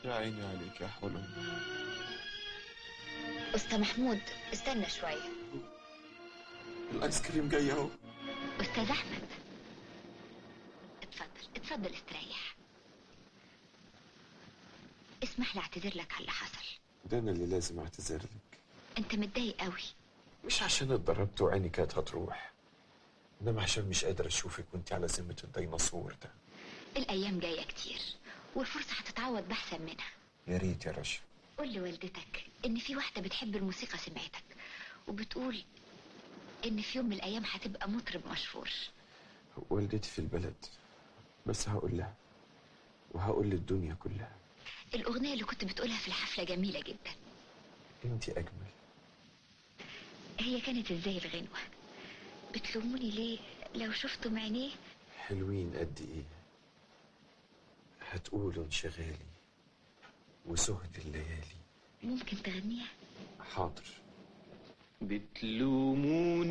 يا عيني عليك يا حلو أستاذ محمود استنى شوية الايس كريم جاي اهو أستاذ أحمد اتفضل اتفضل استريح اسمح لي اعتذر لك على اللي حصل ده انا اللي لازم اعتذر لك انت متضايق قوي مش عشان اتضربت وعيني كانت هتروح انما عشان مش قادر اشوفك وانت على ذمه الديناصور ده الايام جايه كتير والفرصه هتتعوض باحسن منها يا ريت يا رشا قول لوالدتك ان في واحده بتحب الموسيقى سمعتك وبتقول ان في يوم من الايام هتبقى مطرب مشهور والدتي في البلد بس هقول لها وهقول للدنيا كلها الاغنيه اللي كنت بتقولها في الحفله جميله جدا انت اجمل هي كانت ازاي الغنوه بتلوموني ليه لو شفتم عينيه حلوين قد ايه هتقولوا انشغالي وسهد الليالي ممكن تغنيها حاضر بتلوموني